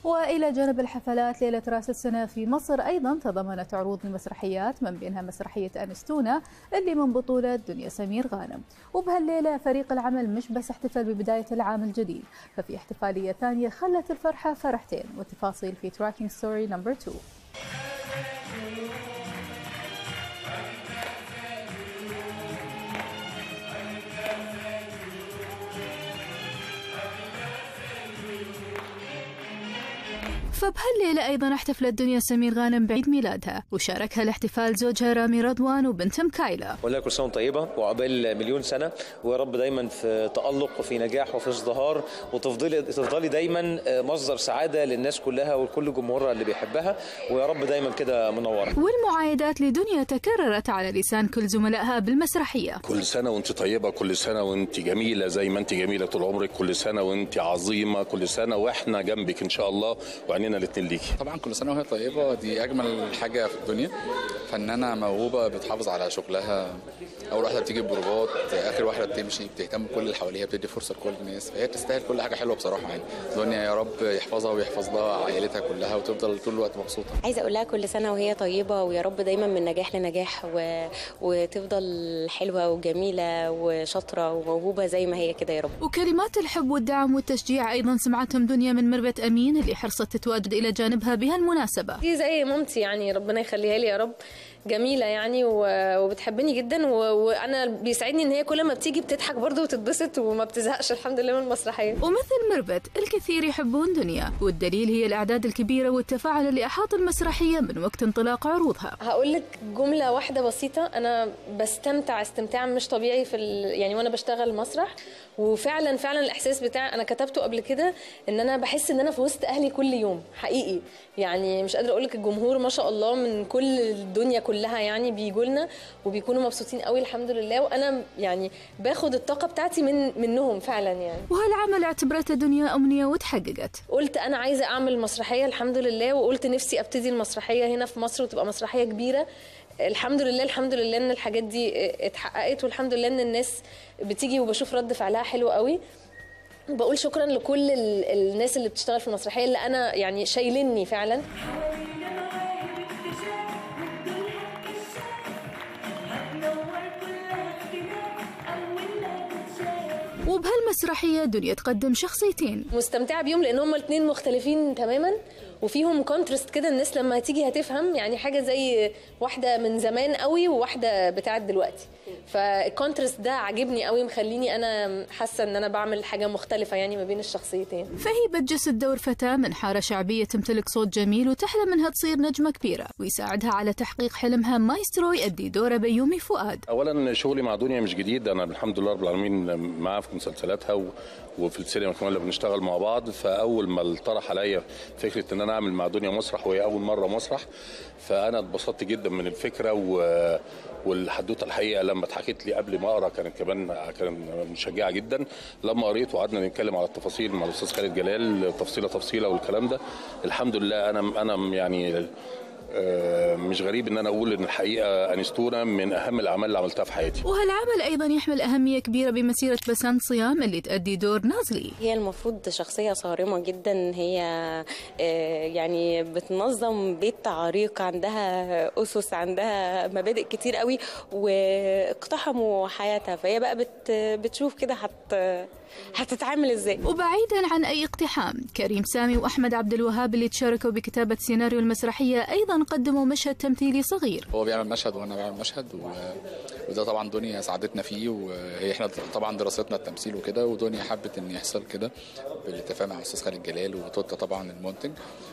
وإلى جانب الحفلات ليلة رأس السنة في مصر أيضا تضمنت عروض المسرحيات من بينها مسرحية أنستونا اللي من بطولة دنيا سمير غانم وبهالليلة فريق العمل مش بس احتفل ببداية العام الجديد ففي احتفالية ثانية خلت الفرحة فرحتين والتفاصيل في تراكينج ستوري نمبر 2 فبهالليلة أيضا احتفلت دنيا سمير غانم بعيد ميلادها وشاركها الاحتفال زوجها رامي رضوان وبنتها مكايلة ولا كل سنه طيبه وعقبال مليون سنه ويا رب دايما في تالق وفي نجاح وفي ازدهار وتفضلي تفضلي دايما مصدر سعاده للناس كلها ولكل جمهورها اللي بيحبها ويا رب دايما كده منوره والمعايدات لدنيا تكررت على لسان كل زملائها بالمسرحية كل سنة وانت طيبة كل سنة وانت جميلة زي ما انت جميلة طول عمرك كل سنة وانت عظيمة كل سنة واحنا جنبك ان شاء الله وعينينا الاتنين ليكي طبعا كل سنه وهي طيبه دي اجمل حاجه في الدنيا فنانه موهوبه بتحافظ على شغلها اول واحده بتيجي بروفات اخر واحده بتمشي بتهتم بكل اللي حواليها بتدي فرصه لكل الناس فهي تستاهل كل حاجه حلوه بصراحه يعني دنيا يا رب يحفظها ويحفظ لها عائلتها كلها وتفضل طول الوقت مبسوطه عايزه اقول لها كل سنه وهي طيبه ويا رب دايما من نجاح لنجاح و... وتفضل حلوه وجميله وشاطره وموهوبه زي ما هي كده يا رب وكلمات الحب والدعم والتشجيع أيضا سمعتهم دنيا من مربت أمين اللي حرصت تتواجد إلى جانبها بهالمناسبة دي زي مامتي يعني ربنا يخليها لي يا رب جميلة يعني و- وبتحبني جدا و- وأنا بيسعدني إن هي كل ما بتيجي بتضحك برضه وتتبسط وما بتزهقش الحمد لله من المسرحية ومثل مربت الكثير يحبون دنيا والدليل هي الأعداد الكبيرة والتفاعل اللي أحاط المسرحية من وقت انطلاق عروضها هقول لك جملة واحدة بسيطة أنا بستمتع استمتاع مش طبيعي في ال... يعني وأنا بشتغل مسرح وفعلا فعلا الإحساس بتاعي أنا كتبته قبل كده إن أنا بحس إن أنا في وسط أهلي كل يوم حقيقي يعني مش قادرة أقول لك الجمهور ما شاء الله من كل الدنيا كلها يعني بيجوا لنا وبيكونوا مبسوطين قوي الحمد لله وأنا يعني باخد الطاقة بتاعتي من منهم فعلا يعني وهالعمل اعتبرته دنيا أمنية وتحققت قلت انا عايزه اعمل مسرحيه الحمد لله وقلت نفسي ابتدي المسرحيه هنا في مصر وتبقى مسرحيه كبيره الحمد لله الحمد لله ان الحاجات دي اتحققت والحمد لله ان الناس بتيجي وبشوف رد فعلها حلو قوي بقول شكرا لكل ال- الناس اللي بتشتغل في المسرحيه اللي انا يعني شايليني فعلا وبهالمسرحية دنيا تقدم شخصيتين مستمتعه بيهم لان هما الاثنين مختلفين تماما وفيهم كونترست كده الناس لما تيجي هتفهم يعني حاجه زي واحده من زمان قوي وواحده بتاعت دلوقتي فالكونترست ده عاجبني قوي مخليني انا حاسه ان انا بعمل حاجه مختلفه يعني ما بين الشخصيتين فهي بتجسد دور فتاة من حارة شعبية تمتلك صوت جميل وتحلم انها تصير نجمة كبيرة ويساعدها على تحقيق حلمها مايسترو يأدي دوره بيومي فؤاد اولا شغلي مع دنيا مش جديد انا الحمد لله رب العالمين معاها في مسلسلاتها و... وفي السينما كمان اللي بنشتغل مع بعض فاول ما الطرح عليا فكره ان انا اعمل مع دنيا مسرح وهي اول مره مسرح فانا اتبسطت جدا من الفكره و... والحدوته الحقيقه لما اتحكت لي قبل ما اقرا كانت كمان كانت مشجعه جدا لما قريت وقعدنا نتكلم على التفاصيل مع الاستاذ خالد جلال تفصيله تفصيله والكلام ده الحمد لله انا انا يعني آه، مش غريب ان انا اقول ان الحقيقه انستونا من اهم الاعمال اللي عملتها في حياتي وهالعمل أيضا يحمل أهمية كبيرة بمسيرة بسنت صيام اللي تأدي دور نازلي هي المفروض شخصية صارمة جدا هي آه، يعني بتنظم بيت عريق عندها أسس عندها مبادئ كتير قوي واقتحموا حياتها فهي بقى بت بتشوف كده هت هتتعامل ازاي وبعيدا عن أي اقتحام كريم سامي وأحمد عبد الوهاب اللي تشاركوا بكتابة سيناريو المسرحية أيضا قدموا مشهد تمثيلي صغير هو بيعمل مشهد وانا بعمل مشهد و... وده طبعا دنيا ساعدتنا فيه وهي احنا طبعا دراستنا التمثيل وكده ودنيا حبت ان يحصل كده بالاتفاق مع الاستاذ خالد جلال وتوتا طبعا المنتج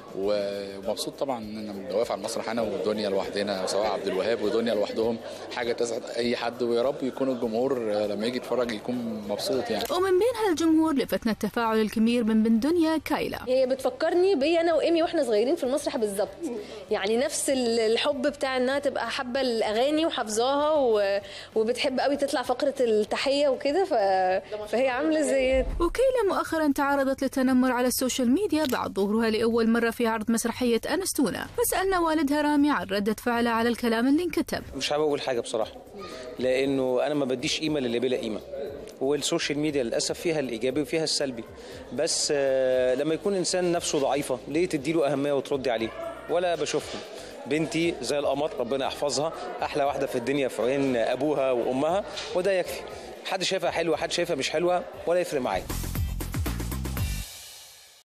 ومبسوط طبعا ان انا واقف على المسرح انا ودنيا لوحدنا سواء عبد الوهاب ودنيا لوحدهم حاجه تسعد اي حد ويا رب يكون الجمهور لما يجي يتفرج يكون مبسوط يعني ومن بين هالجمهور لفتنا التفاعل الكبير من بنت دنيا كايلا هي بتفكرني بيا انا وايمي واحنا صغيرين في المسرح بالظبط يعني نفس ال- الحب بتاع انها تبقى حابه الاغاني وحافظاها و... وبتحب قوي تطلع فقره التحيه وكده ف... فهي عامله زي وكيلا مؤخرا تعرضت للتنمر على السوشيال ميديا بعد ظهورها لأول مرة في عرض مسرحية أنستونا فسألنا والدها رامي عن ردة فعلها على الكلام اللي انكتب مش حابب اقول حاجه بصراحه لانه انا ما بديش قيمه للي بلا قيمه والسوشيال ميديا للاسف فيها الايجابي وفيها السلبي بس آه، لما يكون انسان نفسه ضعيفه ليه تديله اهميه وتردي عليه ولا بشوفهم بنتي زي القمر ربنا يحفظها احلى واحده في الدنيا في عين ابوها وامها وده يكفي حد شايفها حلوه حد شايفها مش حلوه ولا يفرق معايا